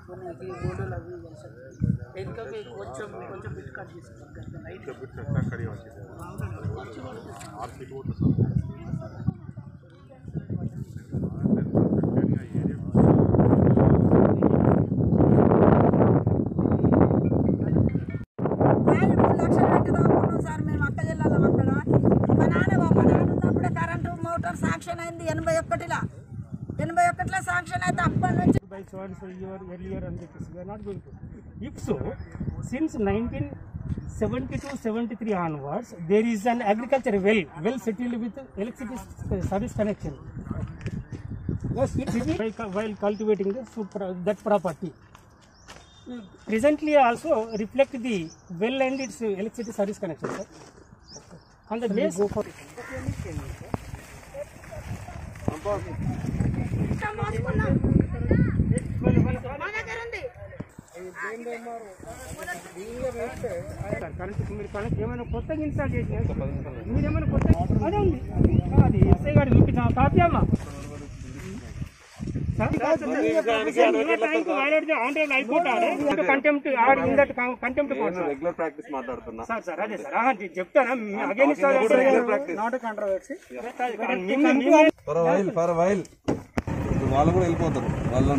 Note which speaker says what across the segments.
Speaker 1: మనకి గోడలు అవి ఇవి సార్ వెనుకకి కొంచెం కొంచెం బిట్ కట్ చేసుకుంటాం లైట్
Speaker 2: ఆయన మూడు లక్షలు పెట్టి తవ్వుకున్నాం సార్ మేము అక్క జిల్లాలో అక్కడ మా నాన్న మా నాన్న ఉన్నప్పుడే కరెంటు మోటార్ శాంక్షన్ అయింది ఎనభై ఒకటిలో ఎనభై ఒకటిలో శాంక్షన్ అయితే అప్పటి నుంచి
Speaker 3: by so and so year, earlier and this. We are not going to. If so, since 1972 73 onwards, there is an agriculture well, well settled with electricity s- service connection. Was it while, cu- while cultivating the food pro- that property. Presently also reflect the well and its uh, electricity service connection. Sir. On the base go for
Speaker 2: ఇష్టం మోసుకున్నాం మా దగ్గర ఉంది
Speaker 3: current మీరు current ఏమైనా కొత్తగా install చేసిన మీరేమైనా కొత్త అదే ఉంది అది ఎస్ఐ గారు చూపించిన కాపీ అమ్మా కంటెంప్ట్ కంటెంప్ట్
Speaker 4: రెగ్యులర్ ప్రాక్టీస్ మాట్లాడుతున్నా
Speaker 3: సార్ సార్ అదే సార్ ఆహా, నేను చెప్తారా again not controversy
Speaker 4: for while for while వాళ్ళు కూడా వెళ్ళిపోతారు వాళ్ళు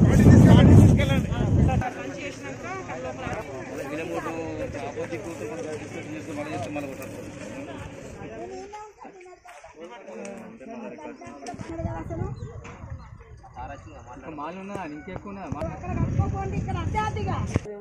Speaker 2: అక్కడ కట్టుకోకండి ఇక్కడ అత్యాధిగా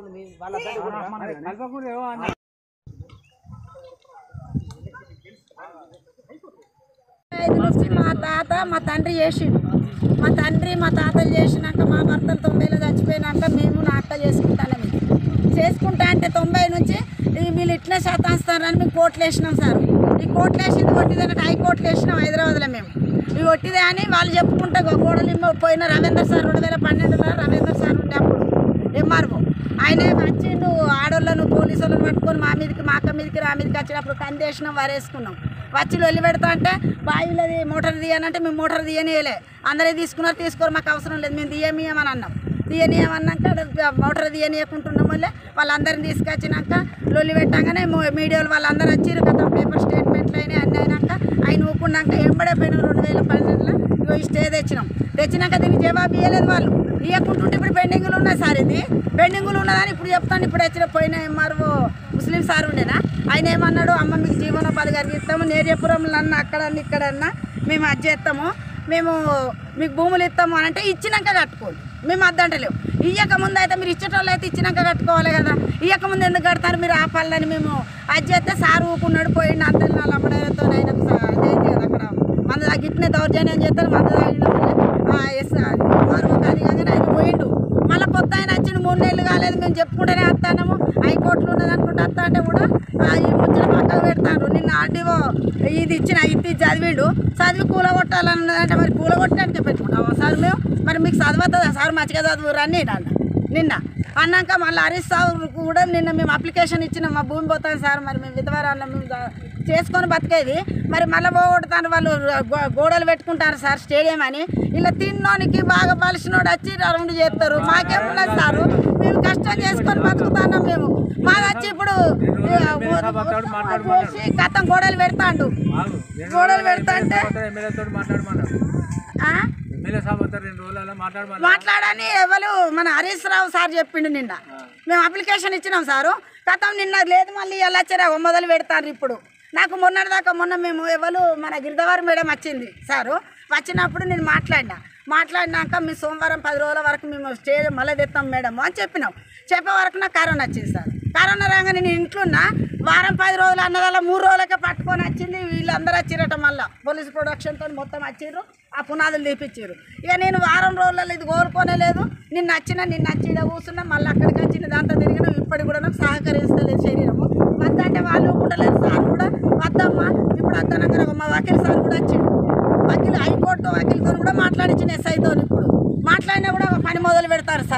Speaker 2: ఐదు నుంచి మా తాత మా తండ్రి చేసిండు మా తండ్రి మా తాతలు చేసినాక మా భర్తలు తొంభైలో చచ్చిపోయినాక మేము నా అక్క చేసుకుంటాను చేసుకుంటా అంటే తొంభై నుంచి ఈ వీళ్ళు ఇట్లే శాతాస్తారని మేము కోట్లు వేసినాం సార్ ఈ కోట్లు వేసింది కొట్టిదన్నట్టు హైకోర్టులు వేసినాం హైదరాబాద్లో మేము ఇవి కొట్టిదే అని వాళ్ళు చెప్పుకుంటే గోడలు పోయిన రవీంద్ర సార్ రెండు వేల పన్నెండులో రవీంద్ర సార్ ఉండే అప్పుడు ఎంఆర్ఓ ఆయన వచ్చిండు ఆడోళ్ళను పోలీసు వాళ్ళని పట్టుకొని మా మీదకి మా అక్క మీదకి రా మీదకి వచ్చినప్పుడు కందేసినాం వారేసుకున్నాం వచ్చి వెళ్ళి పెడతా అంటే బావిలోది మోటార్ తీయనంటే మేము మోటార్ తీయనియలే అందరే తీసుకున్నారు తీసుకోరు మాకు అవసరం లేదు మేము తీయమీయమని అన్నాం తీయనీయమన్నాక ఆడ మోటార్ తీయనీయకుంటున్నాం వల్లే వాళ్ళందరిని తీసుకొచ్చినాక లొల్లి పెట్టగానే మో- మీడియాలో వాళ్ళందరూ వచ్చిర్రు కదా పేపర్ స్టేట్మెంట్లు అయినాయి అన్నీ అయినాక ఆయన ఊకున్నాక ఎంబడే పోయిన రెండు వేల పన్నెండులో ఇగో ఈ స్టే తెచ్చినాం తెచ్చినాక దీనికి జవాబు ఇవ్వలేదు వాళ్ళు ఇవ్వకుంటుంటే ఇప్పుడు పెండింగ్లు ఉన్నాయి సార్ ఇది పెండింగ్లు ఉన్నదని ఇప్పుడు చెప్తాను ఇప్పుడు వచ్చిన పోయిన ఎంఆర్ఓ ముస్లిం సార్ ఉండేనా ఆయన ఏమన్నాడు అమ్మ మీకు జీవనోపాధి కలిగిస్తాము నేర్యపురంలో అన్న అక్కడన్నా ఇక్కడన్నా మేము అది చేస్తాము మేము మీకు భూములు ఇస్తాము అని అంటే ఇచ్చినాక కట్టుకోండి మేము అద్దంటలేము ఇయ్యక ముందు అయితే మీరు ఇచ్చేటోళ్ళు అయితే ఇచ్చినాక కట్టుకోవాలి కదా ఇయ్యక ముందు ఎందుకు కడతారు మీరు ఆపాలని మేము అది చేస్తే సార్ ఊకున్నాడు పోయిండు అంత నాలుగు అమ్మడాలతో ఆయనకు సా- అదేంటి కదా అక్కడ మన గిట్నే దౌర్జన్యం చేస్తారు మన తాగిన ఎస్ అది కానీ ఆయన పోయిండు మళ్ళీ కొత్త ఆయన వచ్చిండు మూడు నెలలు కాలేదు మేము చెప్పుకుంటేనే వస్తాము హైకోర్టులో ఉన్నది అనుకుంటే వస్తా అంటే కూడా ఆ, ఈ ముచ్చట పక్కకు పెడతారు నిన్న ఆర్డీఓ ఇది ఇచ్చిన ఇది చదివిండు చదివి కూలగొట్టాలని ఉన్నదంటే మరి కూలగొట్టడానికి పెట్టుకుంటాము సార్ మేము మరి మీకు చదవద్దా సార్ మంచిగా చదువు రన్నీ నాన్న నిన్న అన్నాక మళ్ళీ హరీష్ సార్ కూడా నిన్న మేము అప్లికేషన్ ఇచ్చినాం మా భూమి పోతాం సార్ మరి మేము విధవరాళ్ళం మేము దా- చేసుకొని బతికేది మరి మళ్ళీ పోగొడతాను వాళ్ళు గో- గోడలు పెట్టుకుంటారు సార్ స్టేడియం అని ఇలా తిన్నోనికి బాగా బలిసినోడు వచ్చి రౌండ్ చేస్తారు మాకేమున్నది సారు మేము కష్టం చేసుకొని బతుకుతున్నాం మేము మాది వచ్చి ఇప్పుడు చూసి గతం గోడలు పెడతాండు గోడలు పెడతా అంటే
Speaker 5: ఎమ్మెల్యేతో మాట్లాడమన్నాడు
Speaker 2: ఆ?
Speaker 5: ఎమ్మెల్యే సాబ్ వస్తారు రెండు రోజులలో మాట్లాడమన్నారు
Speaker 2: మాట్లాడని ఎవరు మన హరీష్ రావు సార్ చెప్పిండు నిన్న మేము అప్లికేషన్ ఇచ్చినాం సారు గతం నిన్న లేదు మళ్ళీ ఎలా వచ్చారా మొదలు పెడతారు ఇప్పుడు నాకు మొన్నటిదాకా మొన్న మేము ఎవరు మన గిరిదవారి మేడం వచ్చింది సారు వచ్చినప్పుడు నేను మాట్లాడినా మాట్లాడినాక మీ సోమవారం పది రోజుల వరకు మేము స్టేజ్ మళ్ళీ తెస్తాం మేడం అని చెప్పినాం చెప్పే వరకు నాకు కరోనా వచ్చింది సార్ కరోనా రాగానే నేను ఇంట్లో ఉన్నా వారం పది రోజులు అన్నదల్లా మూడు రోజులకే పట్టుకొని వచ్చింది వీళ్ళందరూ వచ్చిరట మళ్ళీ పోలీస్ ప్రొడక్షన్తో మొత్తం వచ్చిర్రు ఆ పునాదులు తీపిచ్చారు ఇక నేను వారం రోజులలో ఇది కోరుకోనే లేదు నిన్న వచ్చిన నిన్న వచ్చి ఈడ కూర్చున్నా మళ్ళీ అక్కడికి వచ్చిన దాంతో తిరిగిన ఇప్పటికి కూడా నాకు సహకరిస్తలేదు శరీరము వద్దంటే వాళ్ళు ఉండలేదు సార్ కూడా వద్దమ్మా ఇప్పుడు వద్దనగా మా వకీల్ సార్ కూడా వచ్చిండు వకీల్ హైకోర్టు వకీల్తో కూడా మాట్లాడించిన ఎస్ఐతో ఇప్పుడు మాట్లాడినా కూడా పని మొదలు పెడతారు సార్